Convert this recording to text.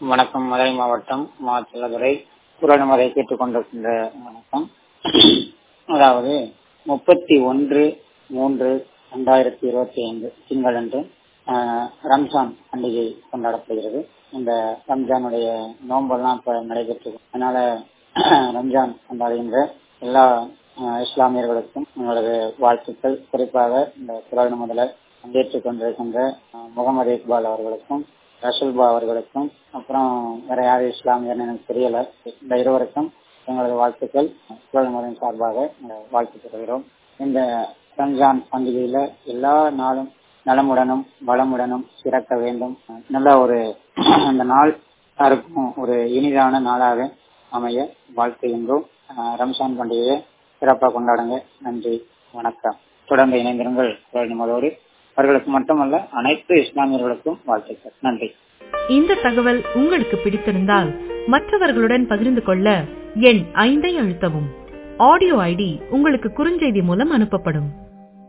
வணக்கம் மதுரை மாவட்டம் மாச்சலதுறை குரல் முறை கேட்டுக்கொண்டிருக்கின்ற வணக்கம் அதாவது முப்பத்தி ஒன்று மூன்று ரெண்டாயிரத்தி இருபத்தி ஐந்து திங்களன்று ஆஹ், ரம்ஜான் பண்டிகை கொண்டாடப்படுகிறது இந்த ரம்ஜானுடைய நோன்பெல்லாம் இப்ப நடைபெற்று அதனால ரம்ஜான் கொண்டாடுகின்ற எல்லா ஆஹ், இஸ்லாமியர்களுக்கும் எங்களது வாழ்த்துக்கள் குறிப்பாக இந்த குரல் முதல பங்கேற்றுக் கொண்டிருக்கின்ற ஆஹ், முகமது இக்பால் அவர்களுக்கும் ரசூல்பா அவர்களுக்கும் அப்புறம் வேற யாரு இஸ்லாமியர்னு எனக்கு தெரியல இந்த இருவருக்கும் எங்களது வாழ்த்துக்கள் குரல் முறையின் சார்பாக அஹ், வாழ்த்து பெறுகிறோம் இந்த ரம்ஜான் பண்டிகையில எல்லா நாளும் நலமுடனும் வளமுடனும் சிறக்க வேண்டும் நல்ல ஒரு அந்த நாள் எல்லாருக்கும் ஒரு இனிதான நாளாக அமைய வாழ்த்துகின்றோம் அஹ், ரம்ஜான் பண்டிகையை சிறப்பாக கொண்டாடுங்க நன்றி வணக்கம் தொடர்ந்து இணைந்திருங்கள் குரல் நிமலோடு அவர்களுக்கு மட்டுமல்ல அனைத்து இஸ்லாமியர்களுக்கும் வாழ்த்துக்கள் நன்றி இந்த தகவல் உங்களுக்கு பிடித்திருந்தால் மற்றவர்களுடன் பகிர்ந்து கொள்ள எண் ஐந்தை அழுத்தவும் ஆடியோ ஐடி உங்களுக்கு குறுஞ்செய்தி மூலம் அனுப்பப்படும்